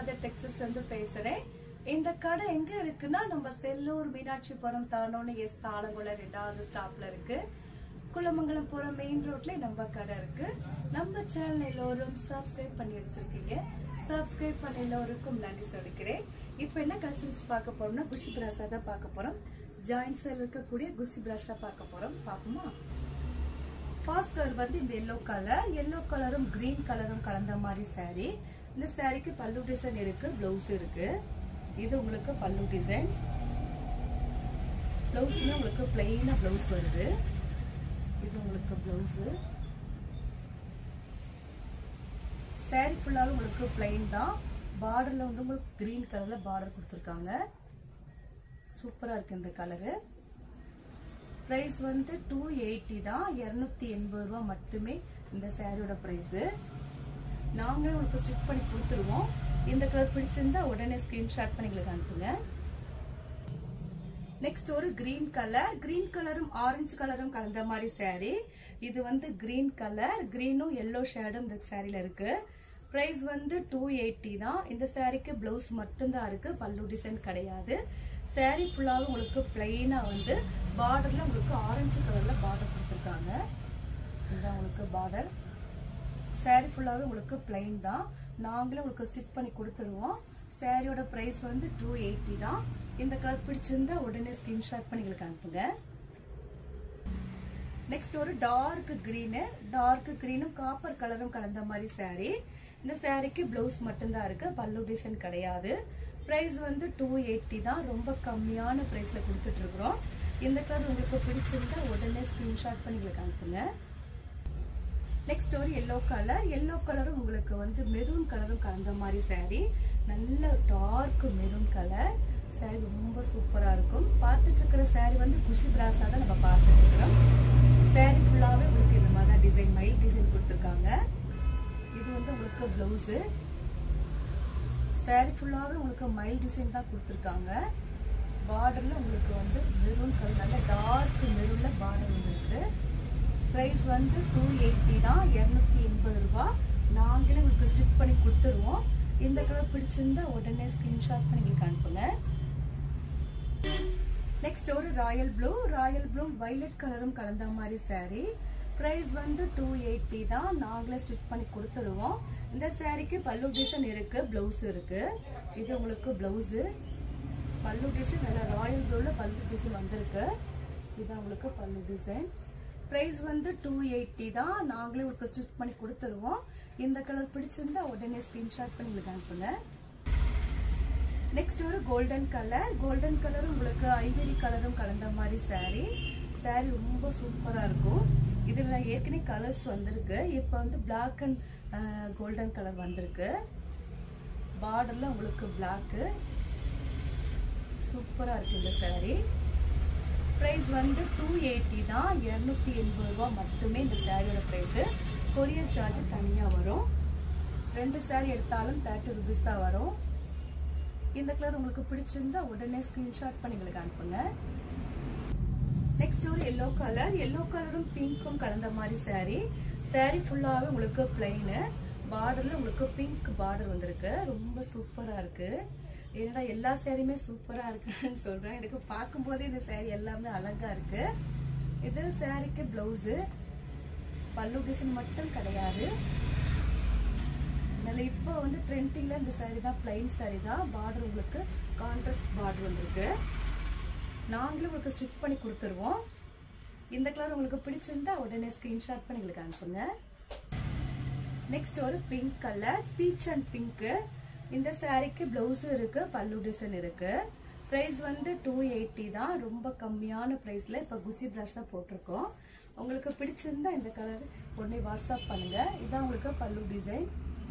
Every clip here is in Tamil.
பிரசாத் டெக்ஸஸ் வந்து பேசுறேன் இந்த கடை எங்க இருக்குன்னா நம்ம செல்லூர் மீனாட்சிபுரம் தானோன்னு எஸ் ஆலங்குளம் ரெண்டாவது ஸ்டாப்ல இருக்கு குளமங்கலம் போற மெயின் ரோட்ல நம்ம கடை இருக்கு நம்ம சேனல் எல்லோரும் சப்ஸ்கிரைப் பண்ணி வச்சிருக்கீங்க சப்ஸ்கிரைப் பண்ண எல்லோருக்கும் நன்றி சொல்லிக்கிறேன் இப்போ என்ன கலெக்ஷன்ஸ் பார்க்க போறோம்னா குஷி பிரசா தான் பார்க்க போறோம் ஜாயின்ட்ஸ்ல இருக்கக்கூடிய குஷி பிரஷா பார்க்க போறோம் பாப்போமா ஃபர்ஸ்ட் கலர் வந்து இந்த எல்லோ கலர் எல்லோ கலரும் கிரீன் கலரும் கலந்த மாதிரி saree இந்த சாரிக்கு பல்லு டிசைன் இருக்கு பிளவுஸ் இருக்கு இது உங்களுக்கு பல்லு டிசைன் பிளவுஸ்ல உங்களுக்கு பிளெயினா பிளவுஸ் வருது இது உங்களுக்கு பிளவுஸ் saree ஃபுல்லாவே உங்களுக்கு பிளெயின் தான் பார்டர்ல வந்து உங்களுக்கு கிரீன் கலர்ல பார்டர் கொடுத்துருக்காங்க சூப்பரா இருக்கு இந்த கலரு பிரைஸ் வந்து டூ எயிட்டி தான் இருநூத்தி எண்பது ரூபா மட்டுமே இந்த சாரியோட பிரைஸ் நாங்களே உங்களுக்கு ஸ்டிச் பண்ணி கொடுத்துருவோம் இந்த கலர் பிடிச்சிருந்தா உடனே ஸ்கிரீன்ஷாட் பண்ணி எங்களுக்கு அனுப்புங்க நெக்ஸ்ட் ஒரு கிரீன் கலர் கிரீன் கலரும் ஆரஞ்சு கலரும் கலந்த மாதிரி saree இது வந்து கிரீன் கலர் கிரீனும் எல்லோ ஷேடும் இந்த சாரில இருக்கு பிரைஸ் வந்து டூ எயிட்டி தான் இந்த சாரிக்கு பிளவுஸ் மட்டும்தான் இருக்கு பல்லு டிசைன் கிடையாது saree ஃபுல்லாவும் உங்களுக்கு பிளெயினா வந்து பார்டர்ல உங்களுக்கு ஆரஞ்சு கலர்ல பார்டர் கொடுத்துருக்காங்க இதுதான் உங்களுக்கு பார்டர் saree ஃபுல்லாவே உங்களுக்கு பிளைன் தான் நாங்களே உங்களுக்கு ஸ்டிச் பண்ணி கொடுத்துருவோம் சாரியோட பிரைஸ் வந்து டூ எயிட்டி தான் இந்த கலர் பிடிச்சிருந்தா உடனே ஸ்கிரீன்ஷாட் பண்ணி எங்களுக்கு அனுப்புங்க நெக்ஸ்ட் ஒரு டார்க் கிரீனு டார்க் கிரீனும் காப்பர் கலரும் கலந்த மாதிரி saree இந்த சாரிக்கு பிளவுஸ் மட்டும்தான் இருக்கு பல்லு டிசைன் கிடையாது பிரைஸ் வந்து டூ எயிட்டி தான் ரொம்ப கம்மியான பிரைஸ்ல கொடுத்துட்டு இருக்கிறோம் இந்த கலர் உங்களுக்கு பிடிச்சிருந்தா உடனே ஸ்கிரீன்ஷாட் பண்ணி எங்களுக்கு அனுப்புங்க நெக்ஸ்ட் ஒரு எல்லோ கலர் எல்லோ கலரும் உங்களுக்கு வந்து மெரூன் கலரும் கலந்த மாதிரி saree நல்ல டார்க் மெரூன் கலர் saree ரொம்ப சூப்பரா இருக்கும் பார்த்துட்டு இருக்கிற saree வந்து குஷி பிராஸா தான் நம்ம பார்த்துட்டு இருக்கிறோம் saree ஃபுல்லாவே உங்களுக்கு இந்த மாதிரி தான் டிசைன் மயில் டிசைன் கொடுத்துருக்காங்க இது வந்து உங்களுக்கு பிளவுஸ் saree ஃபுல்லாவே உங்களுக்கு மயில் டிசைன் தான் கொடுத்துருக்காங்க பார்டர்ல உங்களுக்கு வந்து மெரூன் கலர் நல்ல டார்க் மெரூன்ல பார்டர் வந்துருக்கு ப்ரைஸ் வந்து டூ எயிட்டி தான் இரநூத்தி எண்பது ரூபா நாங்களே உங்களுக்கு ஸ்டிச் பண்ணி கொடுத்துருவோம் இந்த கலர் பிடிச்சிருந்தா உடனே ஸ்கிரீன்ஷாட் பண்ணி எங்களுக்கு அனுப்புங்க நெக்ஸ்ட் ஒரு royal blue royal blue violet கலரும் கலந்த மாதிரி saree ப்ரைஸ் வந்து டூ எயிட்டி தான் நாங்களே ஸ்டிச் பண்ணி கொடுத்துருவோம் இந்த சாரிக்கு பல்லு டிசைன் இருக்கு பிளவுஸ் இருக்கு இது உங்களுக்கு பிளவுஸ் பல்லு டிசைன் நல்ல ராயல் ப்ளூல பல்லு டிசைன் வந்திருக்கு இது உங்களுக்கு பல்லு டிசைன் பிரைஸ் வந்து டூ எயிட்டி தான் நாங்களே உங்களுக்கு ஸ்டிச் பண்ணி கொடுத்துருவோம் இந்த கலர் பிடிச்சிருந்தா உடனே ஸ்கிரீன்ஷாட் பண்ணி உங்களுக்கு அனுப்புங்க நெக்ஸ்ட் ஒரு கோல்டன் கலர் கோல்டன் கலர் உங்களுக்கு ஐவரி கலரும் கலந்த மாதிரி saree saree ரொம்ப சூப்பரா இருக்கும் இதுல ஏற்கனவே கலர்ஸ் வந்திருக்கு இப்போ வந்து பிளாக் அண்ட் கோல்டன் கலர் வந்திருக்கு பார்டர்ல உங்களுக்கு பிளாக்கு சூப்பரா இருக்கு இந்த saree பிரைஸ் வந்து டூ எயிட்டி தான் இரநூத்தி எண்பது ரூபா மட்டுமே இந்த சாரியோட ப்ரைஸ் கொரியர் சார்ஜ் தனியாக வரும் ரெண்டு சாரி எடுத்தாலும் தேர்ட்டி ருபீஸ் தான் வரும் இந்த கலர் உங்களுக்கு பிடிச்சிருந்தா உடனே ஸ்கிரீன்ஷாட் பண்ணி எங்களுக்கு அனுப்புங்க நெக்ஸ்ட் ஒரு எல்லோ கலர் எல்லோ கலரும் பிங்க்கும் கலந்த மாதிரி saree saree ஃபுல்லாகவே உங்களுக்கு பிளைனு பார்டர்ல உங்களுக்கு பிங்க் பார்டர் வந்திருக்கு ரொம்ப சூப்பரா இருக்கு என்னடா எல்லா சேரீயுமே சூப்பரா இருக்குன்னு சொல்றேன் எனக்கு பார்க்கும்போதே இந்த saree எல்லாமே அழகா இருக்கு இது சாரிக்கு பிளவுஸ் பல்லு டிசைன் மட்டும் கிடையாது நல்ல இப்போ வந்து ட்ரெண்டிங்ல இந்த saree தான் பிளைன் saree தான் பார்டர் உங்களுக்கு கான்ட்ராஸ்ட் பார்டர் வந்திருக்கு நாங்களும் உங்களுக்கு ஸ்டிச் பண்ணி கொடுத்துருவோம் இந்த கலர் உங்களுக்கு பிடிச்சிருந்தா உடனே ஸ்கிரீன்ஷாட் பண்ணி எங்களுக்கு அனுப்புங்க நெக்ஸ்ட் ஒரு pink colour peach and pink இந்த சாரிக்கு பிளவுஸும் இருக்கு பல்லு டிசைன் இருக்கு பிரைஸ் வந்து டூ எயிட்டி தான் ரொம்ப கம்மியான பிரைஸ்ல இப்ப குசி பிரஷ் தான் போட்டிருக்கோம் உங்களுக்கு பிடிச்சிருந்தா இந்த கலர் உடனே வாட்ஸ்அப் பண்ணுங்க இதான் உங்களுக்கு பல்லு டிசைன்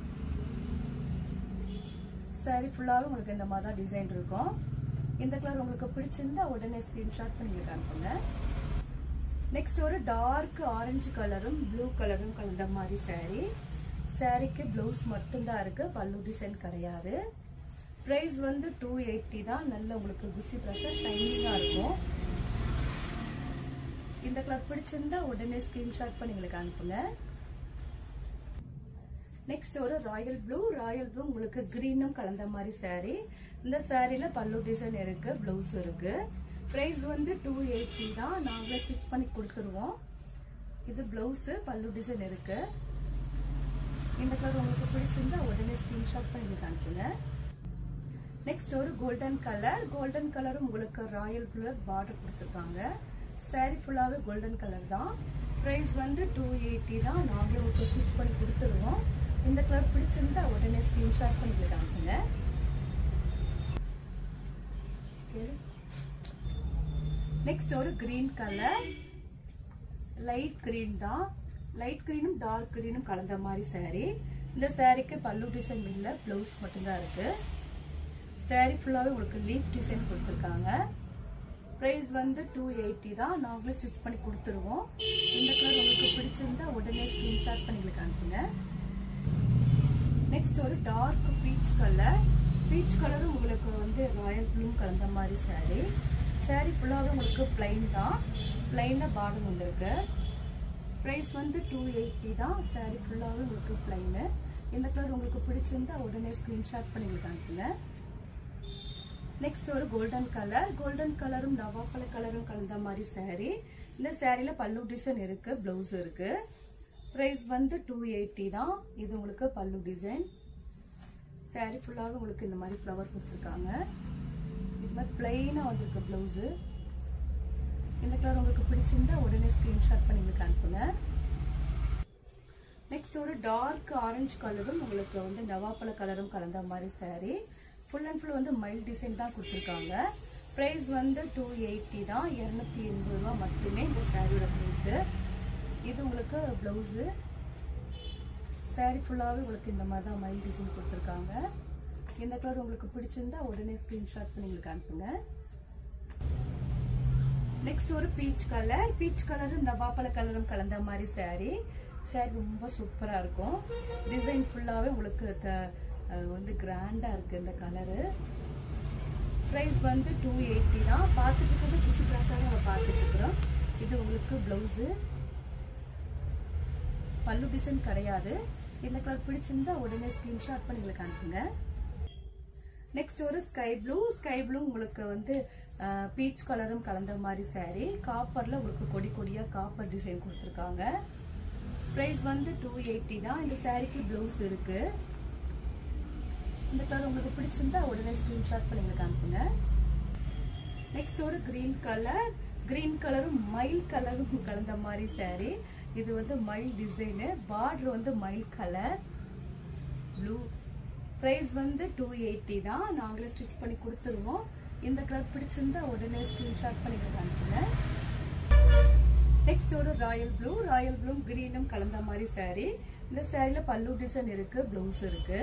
சாரி ஃபுல்லாவும் உங்களுக்கு இந்த மாதிரி தான் டிசைன் இருக்கும் இந்த கலர் உங்களுக்கு பிடிச்சிருந்தா உடனே ஸ்கிரீன்ஷாட் பண்ணி எங்களுக்கு அனுப்புங்க நெக்ஸ்ட் ஒரு டார்க் ஆரஞ்சு கலரும் ப்ளூ கலரும் கலந்த மாதிரி saree சாரிக்கு பிளவுஸ் மட்டும்தான் இருக்கு பல்லு டிசைன் கிடையாது பிரைஸ் வந்து டூ எயிட்டி தான் நல்ல உங்களுக்கு குசி ப்ரெஷர் ஷைனிங்கா இருக்கும் இந்த கலர் பிடிச்சிருந்தா உடனே ஸ்கிரீன்ஷாட் பண்ணி எங்களுக்கு அனுப்புங்க நெக்ஸ்ட் ஒரு ராயல் ப்ளூ ராயல் ப்ளூ உங்களுக்கு கிரீனும் கலந்த மாதிரி saree இந்த சாரில பல்லு டிசைன் இருக்கு பிளவுஸ் இருக்கு பிரைஸ் வந்து டூ எயிட்டி தான் நாங்களே ஸ்டிச் பண்ணி கொடுத்துருவோம் இது பிளவுஸ் பல்லு டிசைன் இருக்கு இந்த கலர் உங்களுக்கு பிடிச்சிருந்தா உடனே ஸ்கிரீன்ஷாட் பண்ணி காமிக்குங்க நெக்ஸ்ட் ஒரு கோல்டன் கலர் கோல்டன் கலரும் உங்களுக்கு ராயல் ப்ளூ பார்டர் கொடுத்துருக்காங்க சாரி ஃபுல்லாகவே கோல்டன் கலர் தான் ப்ரைஸ் வந்து டூ எயிட்டி தான் நாங்களே உங்களுக்கு ஸ்டிச் பண்ணி கொடுத்துருவோம் இந்த கலர் பிடிச்சிருந்தா உடனே ஸ்கிரீன்ஷாட் பண்ணி காமிக்குங்க நெக்ஸ்ட் ஒரு கிரீன் கலர் லைட் கிரீன் தான் லைட் கிரீனும் டார்க் கிரீனும் கலந்த மாதிரி saree இந்த சாரீக்கு பல்லு டிசைன் இல்லை பிளவுஸ் மட்டும்தான் இருக்கு saree ஃபுல்லாகவே உங்களுக்கு லீஃப் டிசைன் கொடுத்துருக்காங்க ப்ரைஸ் வந்து டூ எயிட்டி தான் நாங்களே ஸ்டிச் பண்ணி கொடுத்துருவோம் இந்த கலர் உங்களுக்கு பிடிச்சிருந்தா உடனே ஸ்க்ரீன்ஷாட் பண்ணி எங்களுக்கு அனுப்புங்க நெக்ஸ்ட் ஒரு டார்க் பீச் கலர் பீச் கலரும் உங்களுக்கு வந்து ராயல் ப்ளூ கலந்த மாதிரி saree saree ஃபுல்லாகவே உங்களுக்கு பிளைன் தான் பிளைனாக பார்டர் வந்திருக்கு ப்ரைஸ் வந்து டூ எயிட்டி தான் saree ஃபுல்லாகவே உங்களுக்கு பிளைனு இந்த கலர் உங்களுக்கு பிடிச்சிருந்தா உடனே ஸ்க்ரீன்ஷாட் பண்ணி எங்களுக்கு அனுப்புங்க நெக்ஸ்ட் ஒரு கோல்டன் கலர் கோல்டன் கலரும் நவாப்பழ கலரும் கலந்த மாதிரி saree இந்த சாரில பல்லு டிசைன் இருக்கு பிளவுஸ் இருக்கு பிரைஸ் வந்து டூ எயிட்டி தான் இது உங்களுக்கு பல்லு டிசைன் saree ஃபுல்லாக உங்களுக்கு இந்த மாதிரி ஃப்ளவர் கொடுத்துருக்காங்க இது மாதிரி பிளெயினாக வந்திருக்கு பிளவுஸு இந்த கலர் உங்களுக்கு பிடிச்சிருந்தா உடனே ஸ்க்ரீன்ஷாட் பண்ணி எங்களுக்கு அனுப்புங்க நெக்ஸ்ட் ஒரு டார்க் ஆரஞ்சு கலரும் உங்களுக்கு வந்து நவாப்பழ கலரும் கலந்த மாதிரி saree ஃபுல் அண்ட் ஃபுல் வந்து மைல் டிசைன் தான் கொடுத்துருக்காங்க ப்ரைஸ் வந்து டூ எயிட்டி தான் இரநூத்தி எண்பது ரூபா மட்டுமே இந்த சாரியோட ப்ரைஸு இது உங்களுக்கு ப்ளவுஸு saree ஃபுல்லாகவே உங்களுக்கு இந்த மாதிரி தான் மைல் டிசைன் கொடுத்துருக்காங்க இந்த கலர் உங்களுக்கு பிடிச்சிருந்தா உடனே ஸ்க்ரீன்ஷாட் பண்ணி எங்களுக்கு அனுப்புங்க நெக்ஸ்ட் ஒரு பீச் கலர் பீச் கலரும் நவாப்பழ கலரும் கலந்த மாதிரி saree saree ரொம்ப சூப்பரா இருக்கும் டிசைன் ஃபுல்லாவே உங்களுக்கு த- அஹ் வந்து கிராண்டா இருக்கு இந்த கலரு ப்ரைஸ் வந்து டூ எயிட்டி தான் பார்த்துட்டு இருக்கிறது குசி கிளாஸாக நம்ம பார்த்துட்டு இருக்கிறோம் இது உங்களுக்கு பிளவுஸு பல்லு டிசைன் கிடையாது இந்த கலர் பிடிச்சிருந்தா உடனே ஸ்கிரீன்ஷாட் பண்ணி எங்களுக்கு அனுப்புங்க நெக்ஸ்ட் ஒரு ஸ்கை ப்ளூ ஸ்கை ப்ளூ உங்களுக்கு வந்து பீச் கலரும் கலந்த மாதிரி saree காப்பர்ல உங்களுக்கு கொடி கொடியா காப்பர் டிசைன் கொடுத்துருக்காங்க பிரைஸ் வந்து டூ எயிட்டி தான் இந்த சாரிக்கு பிளவுஸ் இருக்கு இந்த கலர் உங்களுக்கு பிடிச்சிருந்தா உடனே ஸ்கிரீன்ஷாட் பண்ணி எங்களுக்கு அனுப்புங்க நெக்ஸ்ட் ஒரு கிரீன் கலர் கிரீன் கலரும் மயில் கலரும் கலந்த மாதிரி saree இது வந்து மயில் டிசைனு பார்டர் வந்து மயில் கலர் ப்ளூ ப்ரைஸ் வந்து டூ எயிட்டி தான் நாங்களே ஸ்டிச் பண்ணி கொடுத்துருவோம் இந்த கலர் பிடிச்சிருந்தா உடனே ஸ்கிரீன்ஷாட் பண்ணி எங்களுக்கு அனுப்புங்க நெக்ஸ்ட் ஒரு ராயல் ப்ளூ ராயல் ப்ளூ கிரீனும் கலந்த மாதிரி saree இந்த சாரில பல்லு டிசைன் இருக்கு பிளவுஸ் இருக்கு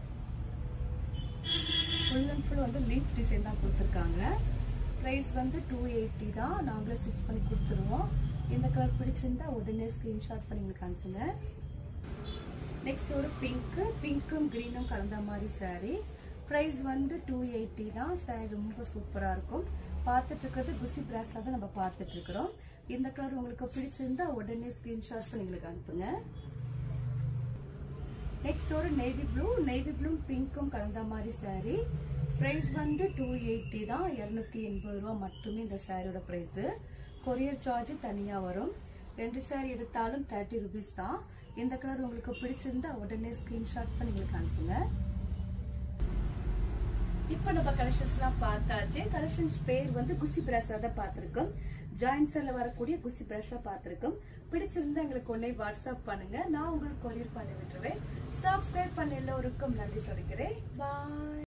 ஃபுல் அண்ட் ஃபுல் வந்து லீஃப் டிசைன் தான் கொடுத்துருக்காங்க ப்ரைஸ் வந்து டூ எயிட்டி தான் நாங்களே ஸ்டிச் பண்ணி கொடுத்துருவோம் இந்த கலர் பிடிச்சிருந்தா உடனே ஸ்க்ரீன்ஷாட் பண்ணி எங்களுக்கு அனுப்புங்க நெக்ஸ்ட் ஒரு பிங்க்கு பிங்க்கும் க்ரீனும் கலந்த மாதிரி saree ப்ரைஸ் வந்து டூ எயிட்டி தான் saree ரொம்ப சூப்பராக இருக்கும் பார்த்துட்டு இருக்கிறது குசி பிராஸாக தான் நம்ம பார்த்துட்டு இருக்கிறோம் இந்த கலர் உங்களுக்கு பிடிச்சிருந்தா உடனே ஸ்க்ரீன்ஷாட் பண்ணி எங்களுக்கு அனுப்புங்க நெக்ஸ்ட் ஒரு நேவி ப்ளூ நேவி ப்ளூ பிங்க்கும் கலந்த மாதிரி saree ப்ரைஸ் வந்து டூ எயிட்டி தான் இரநூத்தி எண்பது ரூபா மட்டுமே இந்த சாரியோட ப்ரைஸு கொரியர் சார்ஜ் தனியாக வரும் ரெண்டு saree எடுத்தாலும் தேர்ட்டி ருபீஸ் தான் இந்த கலர் உங்களுக்கு பிடிச்சிருந்தா உடனே ஸ்க்ரீன்ஷாட் பண்ணி எங்களுக்கு அனுப்புங்க இப்போ நம்ம கலெக்ஷன்ஸ்லாம் பார்த்தாச்சு கலெக்ஷன்ஸ் பேர் வந்து குசி பிரஷா தான் பார்த்துருக்கோம் ஜாயின்ஸ்ல வரக்கூடிய குசி பிரஷா பார்த்துருக்கோம் பிடிச்சிருந்தா எங்களுக்கு உடனே வாட்ஸ்அப் பண்ணுங்க நான் உங்களுக்கு கொரியர் பண்ணி விட்டுருவேன் சப்ஸ்கிரைப் பண்ண எல்லோருக்கும் நன்றி சொல்லிக்கிறேன் பாய்